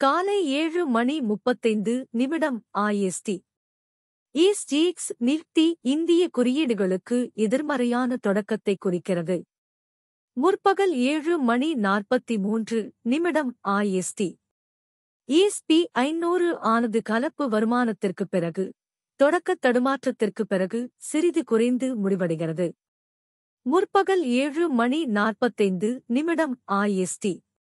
காலை ஏழு மணி முப்பத்தைந்து நிமிடம் ஆய்எஸ்டி ஈஸ்ட் நிஃப்டி இந்திய குறியீடுகளுக்கு எதிர்மறையான தொடக்கத்தை குறிக்கிறது முற்பகல் ஏழு மணி நாற்பத்தி மூன்று நிமிடம் ஆய்எஸ்டி ஈஸ்பி ஐநூறு ஆனது கலப்பு வருமானத்திற்குப் பிறகு தொடக்கத் தடுமாற்றத்திற்குப் பிறகு சிறிது குறைந்து முடிவடைகிறது முற்பகல் ஏழு மணி நாற்பத்தைந்து நிமிடம் ஆய்எஸ்டி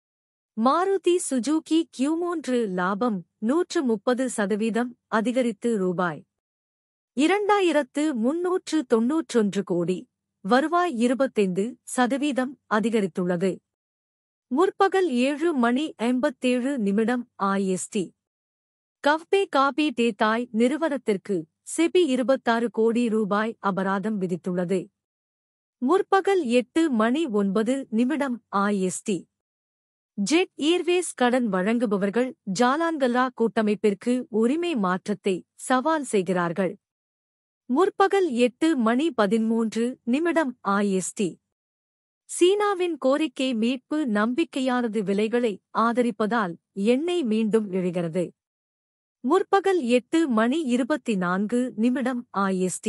மாருதி சுஜூகி கியூ மூன்று லாபம் நூற்று முப்பது சதவீதம் அதிகரித்து ரூபாய் இரண்டாயிரத்து முன்னூற்று தொன்னூற்றொன்று கோடி வருவாய் இருபத்தைந்து சதவீதம் அதிகரித்துள்ளது முற்பகல் ஏழு மணி ஐம்பத்தேழு நிமிடம் ஆய்எஸ்டி கவ்பே காபி டேத்தாய் நிறுவனத்திற்கு செபி இருபத்தாறு கோடி ரூபாய் அபராதம் விதித்துள்ளது முற்பகல் எட்டு மணி ஒன்பது நிமிடம் ஆய்எஸ்டி ஜெட் ஏர்வேஸ் கடன் வழங்குபவர்கள் ஜாலான்கல்லா கூட்டமைப்பிற்கு உரிமை மாற்றத்தை சவால் செய்கிறார்கள் முற்பகல் எட்டு மணி பதிமூன்று நிமிடம் ஆய்எஸ்டி சீனாவின் கோரிக்கை மீட்பு நம்பிக்கையானது விலைகளை ஆதரிப்பதால் எண்ணெய் மீண்டும் எழுகிறது முற்பகல் எட்டு மணி இருபத்தி நான்கு நிமிடம் ஆய்எஸ்டி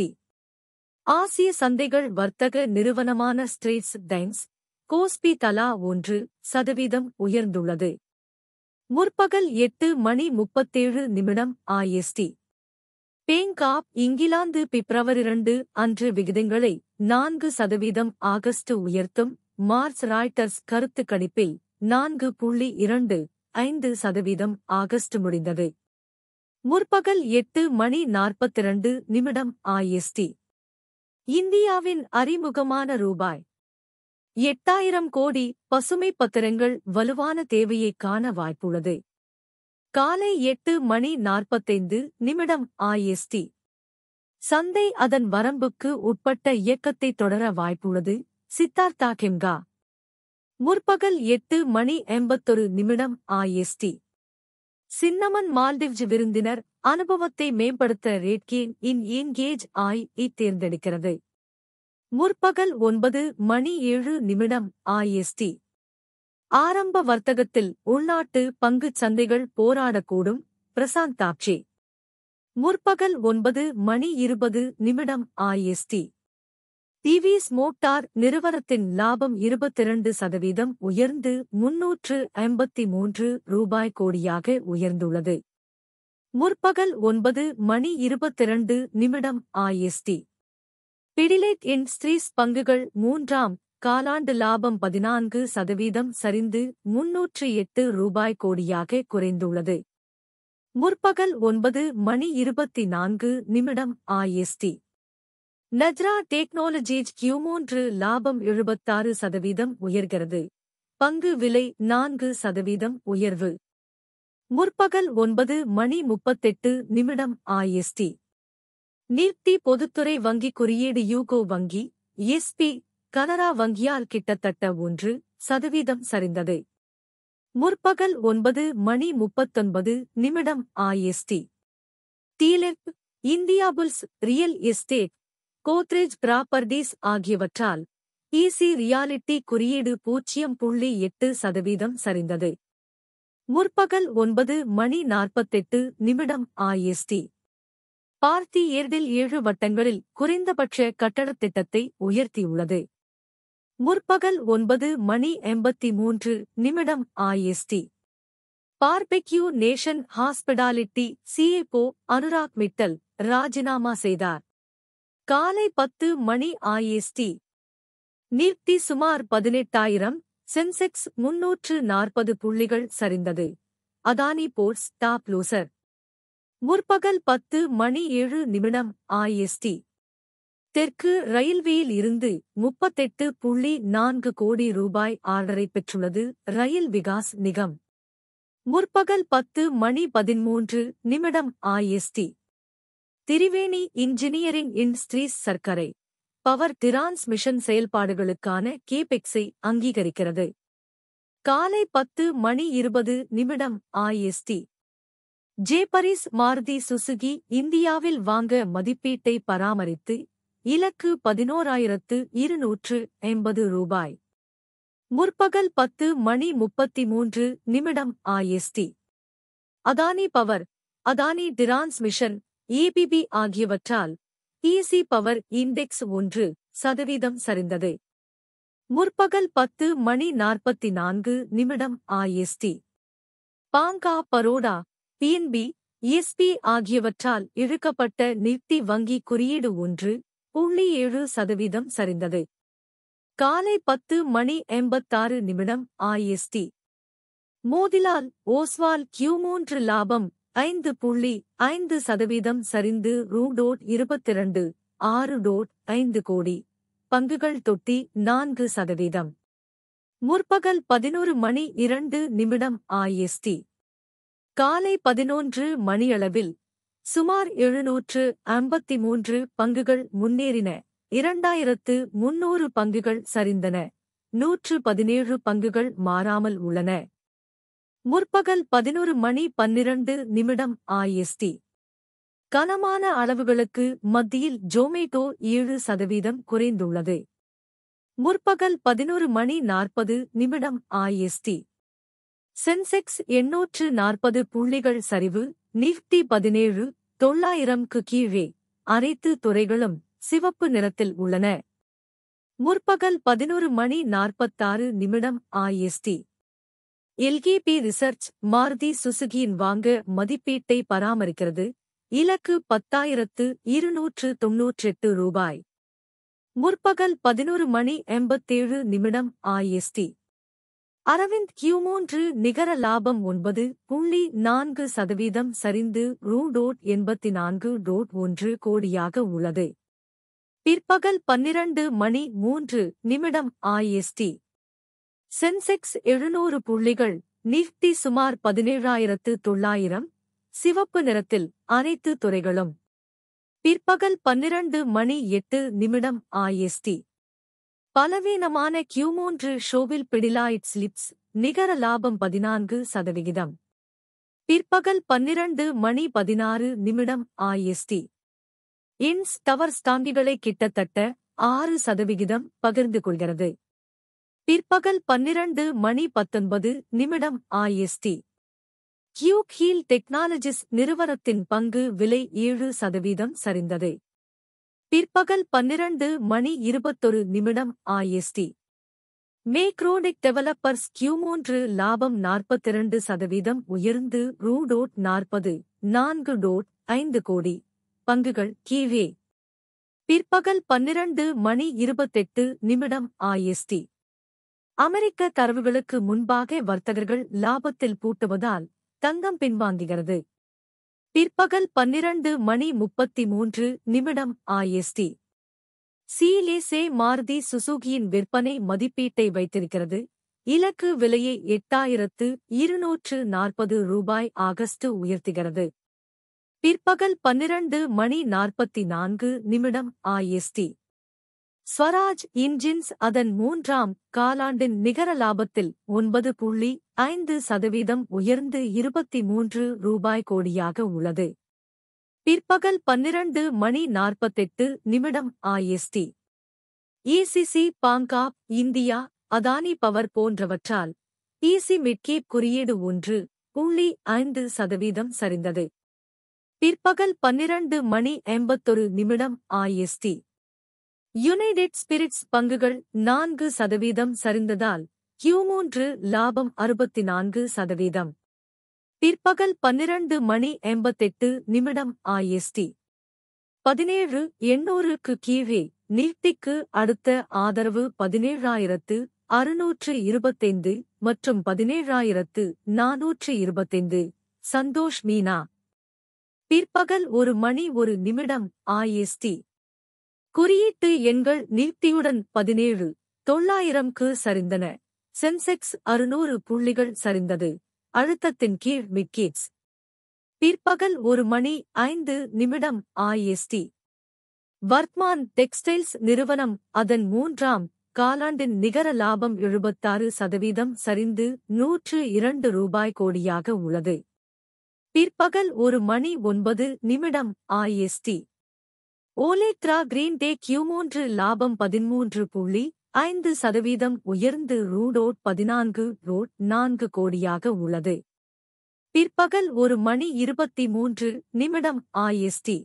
ஆசிய சந்தைகள் வர்த்தக நிறுவனமான ஸ்ட்ரேட்ஸ் டைம்ஸ் கோஸ்பி தலா ஒன்று சதவீதம் உயர்ந்துள்ளது முற்பகல் எட்டு மணி முப்பத்தேழு நிமிடம் ஆய்எஸ்டி பேங்காப் இங்கிலாந்து பிப்ரவரி இரண்டு அன்று விகிதங்களை நான்கு சதவீதம் ஆகஸ்ட் உயர்த்தும் மார்ச் ராய்டர்ஸ் கருத்து கணிப்பில் நான்கு புள்ளி இரண்டு ஐந்து சதவீதம் ஆகஸ்ட் முடிந்தது முற்பகல் எட்டு மணி நாற்பத்திரண்டு நிமிடம் ஆய்எஸ்டி இந்தியாவின் அறிமுகமான ரூபாய் எட்டாயிரம் கோடி பசுமை பத்திரங்கள் வலுவான தேவையை காண வாய்ப்புள்ளது காலை எட்டு மணி நாற்பத்தைந்து நிமிடம் ஆய்எஸ்டி சந்தை அதன் வரம்புக்கு உட்பட்ட இயக்கத்தை தொடர வாய்ப்புள்ளது சித்தார்த்தா கெம்கா முற்பகல் எட்டு மணி எண்பத்தொரு நிமிடம் ஆய்எஸ்டி சின்னமன் மால்டிவ்ஸ் விருந்தினர் அனுபவத்தை மேம்படுத்த ரேட்கேன் இன் என்கேஜ் ஆய் இ தேர்ந்தெடுக்கிறது முற்பகல் ஒன்பது மணி ஏழு நிமிடம் ஆய்எஸ்டி ஆரம்ப வர்த்தகத்தில் உள்நாட்டு பங்குச் சந்தைகள் போராடக்கூடும் பிரசாந்த் தாப்சே முற்பகல் ஒன்பது மணி இருபது நிமிடம் ஆய்எஸ்டி டிவிஸ் மோட்டார் நிறுவனத்தின் லாபம் இருபத்திரண்டு சதவீதம் உயர்ந்து முன்னூற்று ஐம்பத்தி மூன்று ரூபாய் கோடியாக உயர்ந்துள்ளது முற்பகல் ஒன்பது மணி இருபத்திரண்டு நிமிடம் ஆய்எஸ்டி பிடிலைட் இண்டஸ்ட்ரீஸ் பங்குகள் மூன்றாம் காலாண்டு லாபம் பதினான்கு சதவீதம் சரிந்து முன்னூற்று எட்டு ரூபாய் கோடியாக குறைந்துள்ளது முற்பகல் ஒன்பது மணி இருபத்தி நான்கு நிமிடம் ஆய்எஸ்டி நஜ்ரா டெக்னாலஜிஸ் கியூ மூன்று லாபம் எழுபத்தாறு சதவீதம் உயர்கிறது பங்கு விலை நான்கு சதவீதம் உயர்வு முற்பகல் ஒன்பது மணி முப்பத்தெட்டு நிமிடம் ஆய்எஸ்டி நிப்டி பொதுத்துறை வங்கி குறியீடு யூகோ வங்கி எஸ்பி கனரா வங்கியால் கிட்டத்தட்ட ஒன்று சதவீதம் சரிந்தது முற்பகல் ஒன்பது மணி முப்பத்தொன்பது நிமிடம் IST DLF India bulls real estate Godrej properties ஆகியவற்றால் ஈசி ரியாலிட்டி குறியீடு பூஜ்ஜியம் புள்ளி எட்டு சதவீதம் சரிந்தது முற்பகல் ஒன்பது மணி நாற்பத்தெட்டு நிமிடம் ஆய்எஸ்டி பார்த்தி ஏர்டெல் ஏழு வட்டங்களில் குறைந்தபட்ச கட்டடத் திட்டத்தை உயர்த்தியுள்ளது முற்பகல் ஒன்பது மணி எண்பத்தி மூன்று நிமிடம் IST barbeque nation hospitality CEO Anurag Mittal ராஜினாமா செய்தார் காலை பத்து மணி ஆய்எஸ்டி நிப்டி சுமார் பதினெட்டாயிரம் சென்செக்ஸ் முன்னூற்று நாற்பது புள்ளிகள் சரிந்தது அதானி போர்ட்ஸ் டாப் லூசர் முற்பகல் பத்து மணி ஏழு நிமிடம் ஆய்எஸ்டி தெற்கு ரயில்வேயில் இருந்து முப்பத்தெட்டு புள்ளி நான்கு கோடி ரூபாய் ஆர்டரை பெற்றுள்ளது ரயில் விகாஸ் நிகம் முற்பகல் பத்து மணி பதிமூன்று நிமிடம் ஆய்எஸ்டி திரிவேணி இன்ஜினியரிங் இண்டஸ்ட்ரீஸ் சர்க்கரை பவர் டிரான்ஸ்மிஷன் செயல்பாடுகளுக்கான கேபெக்ஸை அங்கீகரிக்கிறது காலை பத்து மணி இருபது நிமிடம் ஆய்எஸ்டி ஜேபரிஸ் மாருதி சுசுகி இந்தியாவில் வாங்க மதிப்பீட்டை பராமரித்து இலக்கு பதினோராயிரத்து இருநூற்று எண்பது ரூபாய் முற்பகல் பத்து மணி முப்பத்தி மூன்று நிமிடம் IST Adani power Adani transmission ABB ஆகியவற்றால் ஈசி பவர் இண்டெக்ஸ் ஒன்று சதவீதம் சரிந்தது முற்பகல் பத்து மணி நாற்பத்தி நான்கு நிமிடம் IST bank of Baroda PNB SBI ஆகியவற்றால் இழுக்கப்பட்ட நிப்தி வங்கி குறியீடு ஒன்று புள்ளி ஏழு சதவீதம் சரிந்தது காலை பத்து மணி எண்பத்தாறு நிமிடம் ஐஎஸ்டி மோதிலால் ஓஸ்வால் கியூ மூன்று லாபம் ஐந்து புள்ளி ஐந்து சதவீதம் சரிந்து ரூ டோட் இருபத்திரண்டு ஆறு டோட் ஐந்து கோடி பங்குகள் தொட்டி நான்கு சதவீதம் முற்பகல் பதினோரு மணி இரண்டு நிமிடம் ஐஎஸ்டி காலை பதினொன்று மணியளவில் சுமார் எழுநூற்று ஐம்பத்தி மூன்று பங்குகள் முன்னேறின இரண்டாயிரத்து முன்னூறு பங்குகள் சரிந்தன நூற்று பதினேழு பங்குகள் மாறாமல் உள்ளன முற்பகல் பதினொரு மணி பன்னிரண்டு நிமிடம் ஐஎஸ்டி கனமான அளவுகளுக்கு மத்தியில் ஜோமேட்டோ ஏழு சதவீதம் குறைந்துள்ளது முற்பகல் பதினொரு மணி நாற்பது நிமிடம் ஐஎஸ்டி சென்செக்ஸ் எண்ணூற்று நாற்பது புள்ளிகள் சரிவு நிஃப்டி பதினேழு தொள்ளாயிரம்க்கு கீழே அனைத்து துறைகளும் சிவப்பு நிறத்தில் உள்ளன முற்பகல் பதினொரு மணி நாற்பத்தாறு நிமிடம் ஐஎஸ்டி எல்கிபி ரிசர்ச் மாருதி சுசுகியின் வாங்க மதிப்பீட்டை பராமரிக்கிறது இலக்கு பத்தாயிரத்து இருநூற்று தொன்னூற்றெட்டு ரூபாய் முற்பகல் பதினொரு மணி எண்பத்தேழு நிமிடம் ஐஎஸ்டி அரவிந்த் கியூ மூன்று நிகர லாபம் ஒன்பது புள்ளி நான்கு சதவீதம் சரிந்து ரூ டோட் எண்பத்தி நான்கு டோட் ஒன்று கோடியாக உள்ளது பிற்பகல் பன்னிரண்டு மணி மூன்று நிமிடம் ஐஎஸ்டி சென்செக்ஸ் எழுநூறு புள்ளிகள் நிஃப்டி சுமார் பதினேழாயிரத்து தொள்ளாயிரம் சிவப்பு நிறத்தில் அனைத்து துறைகளும் பிற்பகல் பன்னிரண்டு மணி எட்டு நிமிடம் ஐஎஸ்டி பலவீனமான கியூ மூன்று ஷோவில் பிடிலாய்ட் ஸ்லிப்ஸ் நிகர லாபம் பதினான்கு சதவிகிதம் பிற்பகல் பன்னிரண்டு மணி பதினாறு நிமிடம் ஐஎஸ்டி இன்ஸ் டவர் ஸ்டாண்டிகளை கிட்டத்தட்ட ஆறு சதவிகிதம் பகிர்ந்து கொள்கிறது பிற்பகல் பன்னிரண்டு மணி பத்தொன்பது நிமிடம் ஐஎஸ்டி கியூக் ஹீல் டெக்னாலஜிஸ் நிறுவனத்தின் பங்கு விலை ஏழு சதவீதம் சரிந்தது பிற்பகல் பன்னிரண்டு மணி இருபத்தொரு நிமிடம் ஐஎஸ்டி மேக்ரோனிக் டெவலப்பர்ஸ் கியூ மூன்று லாபம் நாற்பத்திரண்டு சதவீதம் உயர்ந்து ரூ டோட் நாற்பது நான்கு டோட் ஐந்து கோடி பங்குகள் கீழே பிற்பகல் பன்னிரண்டு மணி இருபத்தெட்டு நிமிடம் ஐஎஸ்டி அமெரிக்க தரவுகளுக்கு முன்பாக வர்த்தகர்கள் லாபத்தில் பூட்டுவதால் தங்கம் பின்வாங்குகிறது பிற்பகல் பன்னிரண்டு மணி முப்பத்தி மூன்று நிமிடம் ஐஎஸ்டி சீலேசே மாருதி சுசுகியின் விற்பனை மதிப்பீட்டை வைத்திருக்கிறது இலக்கு விலையை எட்டாயிரத்து இருநூற்று நாற்பது ரூபாய் ஆகஸ்ட் உயர்த்துகிறது பிற்பகல் பன்னிரண்டு மணி நாற்பத்தி நான்கு நிமிடம் ஐஎஸ்டி ஸ்வராஜ் இன்ஜின்ஸ் அதன் மூன்றாம் காலாண்டின் நிகர லாபத்தில் ஒன்பது புள்ளி ஐந்து சதவீதம் உயர்ந்து இருபத்தி மூன்று ரூபாய் கோடியாக உள்ளது பிற்பகல் பன்னிரண்டு மணி நாற்பத்தெட்டு நிமிடம் IST ICICI bank of India Adani power போன்றவற்றால் ஈசி மிட்கேப் குறியீடு ஒன்று புள்ளி ஐந்து சதவீதம் சரிந்தது பிற்பகல் பன்னிரண்டு மணி எண்பத்தொரு நிமிடம் ஐஎஸ்டி யுனைடெட் ஸ்பிரிட்ஸ் பங்குகள் நான்கு சதவீதம் சரிந்ததால் கியூ மூன்று லாபம் அறுபத்தி நான்கு சதவீதம் பிற்பகல் பன்னிரண்டு மணி எண்பத்தெட்டு நிமிடம் ஐஎஸ்டி பதினேழு எண்ணூறுக்கு கீழே நிஃப்டிக்கு அடுத்த ஆதரவு பதினேழாயிரத்து அறுநூற்று இருபத்தைந்து மற்றும் பதினேழாயிரத்து நாநூற்று இருபத்தைந்து சந்தோஷ் மீனா பிற்பகல் ஒரு மணி ஒரு நிமிடம் ஐஎஸ்டி குறியீட்டு எண்கள் நிஃப்டியுடன் பதினேழு தொள்ளாயிரம்க்கு சரிந்தன சென்செக்ஸ் அறுநூறு புள்ளிகள் சரிந்தது அழுத்தத்தின் கீழ் மிட்கேட்ஸ் பிற்பகல் ஒரு மணி ஐந்து நிமிடம் ஐஎஸ்டி வர்த்மான் டெக்ஸ்டைல்ஸ் நிறுவனம் அதன் மூன்றாம் காலாண்டின் நிகர லாபம் எழுபத்தாறு சதவீதம் சரிந்து நூற்று இரண்டு ரூபாய் கோடியாக உள்ளது பிற்பகல் ஒரு மணி ஒன்பது நிமிடம் IST Olectra greentech Q மூன்று லாபம் பதிமூன்று புள்ளி ஐந்து சதவீதம் உயர்ந்து ரூடோட் பதினான்கு ரோட் நான்கு கோடியாக உள்ளது பிற்பகல் ஒரு மணி இருபத்தி மூன்று நிமிடம் ஆய்எஸ்டி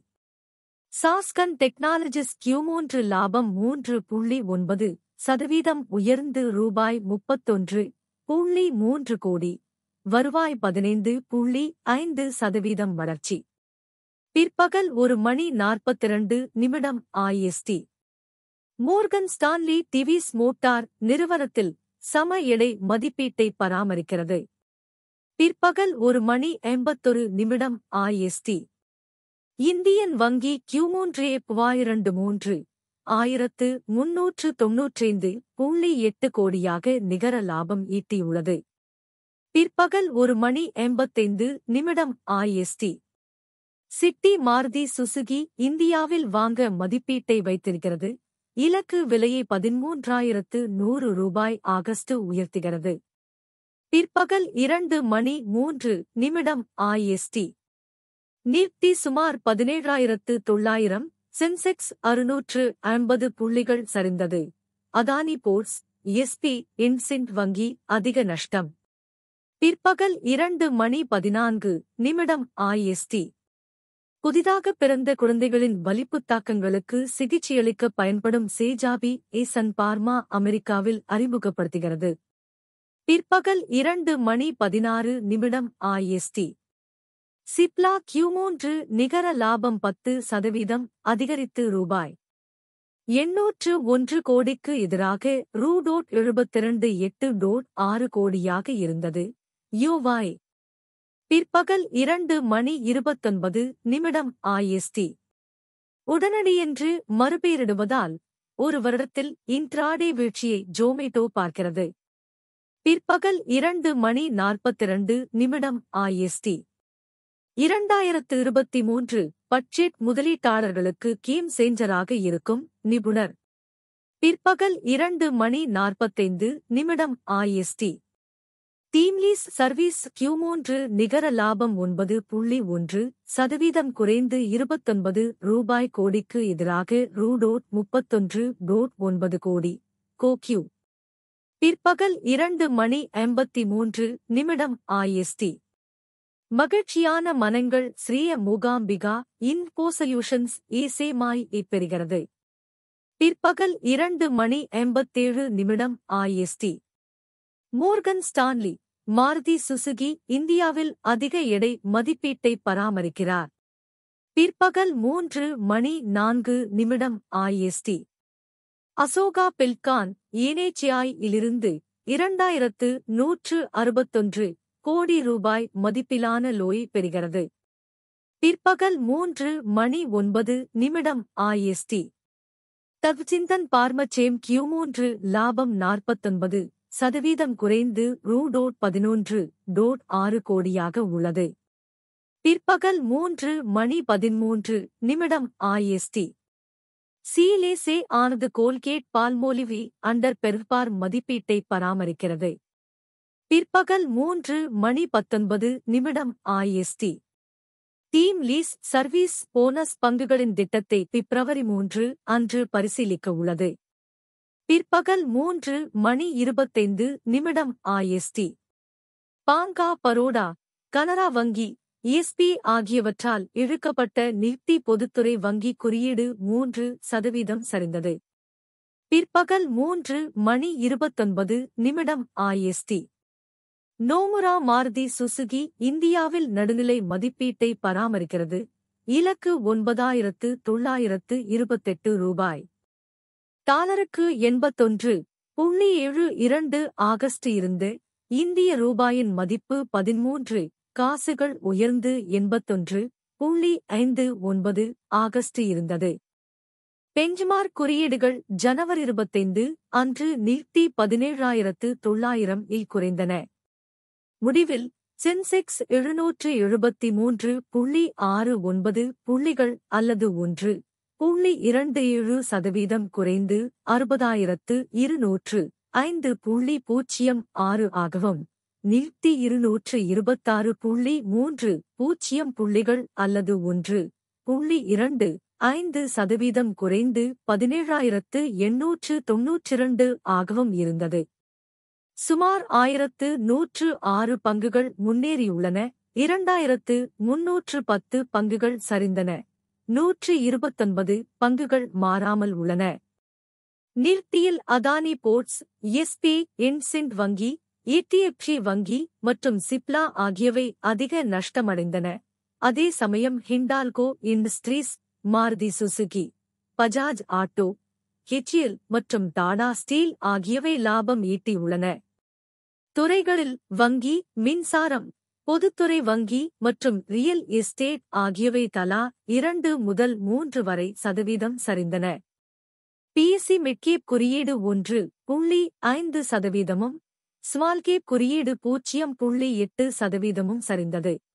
சாஸ்கன் டெக்னாலஜிஸ் கியூ மூன்று லாபம் மூன்று புள்ளி ஒன்பது சதவீதம் உயர்ந்து ரூபாய் முப்பத்தொன்று புள்ளி மூன்று கோடி வருவாய் பதினைந்து புள்ளி ஐந்து சதவீதம் வளர்ச்சி பிற்பகல் ஒரு மணி நாற்பத்திரண்டு நிமிடம் IST Morgan Stanley TVS motor நிறுவனத்தில் சம எடை மதிப்பீட்டை பராமரிக்கிறது பிற்பகல் ஒரு மணி எண்பத்தொரு நிமிடம் ஆய்எஸ்டி இந்தியன் வங்கி கியூ மூன்றே இரண்டு மூன்று ஆயிரத்து முன்னூற்று தொன்னூற்றைந்து புள்ளி எட்டு கோடியாக நிகர லாபம் ஈட்டியுள்ளது பிற்பகல் ஒரு மணி எண்பத்தைந்து நிமிடம் ஆய்எஸ்டி சிட்டி மாருதி சுசுகி இந்தியாவில் வாங்க மதிப்பீட்டை வைத்திருக்கிறது இலக்கு விலையை பதிமூன்றாயிரத்து நூறு ரூபாய் ஆகஸ்ட் உயர்த்துகிறது பிற்பகல் இரண்டு மணி மூன்று நிமிடம் ஆய்எஸ்டி நிப்தி சுமார் பதினேழாயிரத்து தொள்ளாயிரம் சென்செக்ஸ் அறுநூற்று ஐம்பது புள்ளிகள் சரிந்தது அதானி போர்ட்ஸ் எஸ்பி இன்சிண்ட் வங்கி அதிக நஷ்டம் பிற்பகல் இரண்டு மணி பதினான்கு நிமிடம் ஆய்எஸ்டி புதிதாக பிறந்த குழந்தைகளின் வலிப்புத் தாக்கங்களுக்கு சிகிச்சையளிக்க பயன்படும் சேஜாபி ஏசன் பார்மா அமெரிக்காவில் அறிமுகப்படுத்துகிறது பிற்பகல் இரண்டு மணி பதினாறு நிமிடம் ஆய்எஸ்டி சிப்லா கியூ மூன்று நிகர லாபம் பத்து சதவீதம் அதிகரித்து ரூபாய் எண்ணூற்று ஒன்று கோடிக்கு எதிராக ரூ டோட் எழுபத்திரண்டு எட்டு டோட் ஆறு கோடியாக இருந்தது யோவாய் பிற்பகல் இரண்டு மணி இருபத்தொன்பது நிமிடம் ஆய்எஸ்டி உடனடியென்று மறுபெயரிடுவதால் ஒரு வருடத்தில் இன்ட்ராடே வீழ்ச்சியை ஜோமேட்டோ பார்க்கிறது பிற்பகல் இரண்டு மணி நாற்பத்திரண்டு நிமிடம் ஆய்எஸ்டி இரண்டாயிரத்து இருபத்தி மூன்று பட்ஜெட் முதலீட்டாளர்களுக்கு கேம் சேஞ்சராக இருக்கும் நிபுணர் பிற்பகல் இரண்டு மணி நாற்பத்தைந்து நிமிடம் ஆய்எஸ்டி டீம்லீஸ் சர்வீஸ் கியூ மூன்று நிகர லாபம் ஒன்பது புள்ளி ஒன்று சதவீதம் குறைந்து இருபத்தொன்பது ரூபாய் கோடிக்கு எதிராக ரூடோட் முப்பத்தொன்று டோட் ஒன்பது கோடி கோக்யூ பிற்பகல் இரண்டு மணி எண்பத்தி மூன்று நிமிடம் ஆய்எஸ்டி மகிழ்ச்சியான மனங்கள் ஸ்ரீய மூகாம்பிகா இன்போ சொல்யூஷன்ஸ் ஏசேமாய் பெறுகிறது பிற்பகல் இரண்டு மணி எண்பத்தேழு நிமிடம் IST Morgan Stanley Maruti Suzuki இந்தியாவில் அதிக எடை மதிப்பீட்டை பராமரிக்கிறார் பிற்பகல் மூன்று மணி நான்கு நிமிடம் ஆய்எஸ்டி அசோகா பில்கான் ஏனேச்சியாய் இலிருந்து இரண்டாயிரத்து நூற்று அறுபத்தொன்று கோடி ரூபாய் மதிப்பிலான லோய் பெறுகிறது பிற்பகல் மூன்று மணி ஒன்பது நிமிடம் ஆய்எஸ்டி தவ்சிந்தன் பார்மச்சேம் கியூ மூன்று லாபம் நாற்பத்தொன்பது சதவீதம் குறைந்து ரூ டோட் பதினொன்று டோட் ஆறு கோடியாக உள்ளது பிற்பகல் மூன்று மணி பதிமூன்று நிமிடம் ஆய்எஸ்டி சீலேசே ஆனது கோல்கேட் பால்மோலிவி அண்டர் பெர்பார் மதிப்பீட்டை பராமரிக்கிறது பிற்பகல் மூன்று மணி பத்தொன்பது நிமிடம் IST TeamLease service bonus பங்குகளின் திட்டத்தை பிப்ரவரி மூன்று அன்று பரிசீலிக்க உள்ளது பிற்பகல் மூன்று மணி இருபத்தைந்து நிமிடம் ஆய்எஸ்டி பாங்கா பரோடா கனரா வங்கி எஸ்பி ஆகியவற்றால் இழுக்கப்பட்ட நிப்தி பொதுத்துறை வங்கி குறியீடு மூன்று சதவீதம் சரிந்தது பிற்பகல் மூன்று மணி இருபத்தொன்பது நிமிடம் ஆய்எஸ்டி நோமுரா மாருதி சுசுகி இந்தியாவில் நடுநிலை மதிப்பீட்டை பராமரிக்கிறது இலக்கு ஒன்பதாயிரத்து தொள்ளாயிரத்து இருபத்தெட்டு ரூபாய் டாலருக்கு எண்பத்தொன்று புள்ளி ஏழு இரண்டு ஆகஸ்ட் இருந்து இந்திய ரூபாயின் மதிப்பு பதிமூன்று காசுகள் உயர்ந்து எண்பத்தொன்று புள்ளி ஐந்து ஒன்பது ஆகஸ்ட் இருந்தது பெஞ்ச்மார்க் குறியீடுகள் ஜனவரி இருபத்தைந்து அன்று நிஃப்டி பதினேழாயிரத்து தொள்ளாயிரம் இல் குறைந்தன முடிவில் சென்செக்ஸ் எழுநூற்று எழுபத்தி மூன்று புள்ளி ஆறு ஒன்பது புள்ளிகள் அல்லது ஒன்று புள்ளி இரண்டு ஏழு சதவீதம் குறைந்து அறுபதாயிரத்து இருநூற்று ஐந்து புள்ளி பூஜ்ஜியம் ஆறு ஆகவும் நிஃப்டி இருநூற்று இருபத்தாறு புள்ளி மூன்று பூஜ்ஜியம் புள்ளிகள் அல்லது ஒன்று புள்ளி இரண்டு ஐந்து சதவீதம் குறைந்து பதினேழாயிரத்து எண்ணூற்று தொன்னூற்றிரண்டு ஆகவும் இருந்தது சுமார் ஆயிரத்து நூற்று ஆறு பங்குகள் முன்னேறியுள்ளன இரண்டாயிரத்து முன்னூற்று பத்து பங்குகள் சரிந்தன நூற்று இருபத்தொன்பது பங்குகள் மாறாமல் உள்ளன நிர்த்தியில் அதானி போர்ட்ஸ் எஸ்பி இன்சிண்ட் வங்கி இடிஎஃப்சி வங்கி மற்றும் சிப்லா ஆகியவை அதிக நஷ்டமடைந்தன அதே சமயம் Hindalco industries Maruti Suzuki Bajaj auto HCL மற்றும் டாடா ஸ்டீல் ஆகியவை லாபம் ஈட்டியுள்ளன துறைகளில் வங்கி மின்சாரம் பொதுத்துறை வங்கி மற்றும் ரியல் எஸ்டேட் ஆகியவை தலா இரண்டு முதல் மூன்று வரை சதவீதம் சரிந்தன பிஎஸ்சி மிட்கேப் குறியீடு ஒன்று புள்ளி ஐந்து சதவீதமும் ஸ்மால்கேப் குறியீடு பூஜ்ஜியம் புள்ளி எட்டு சதவீதமும் சரிந்தது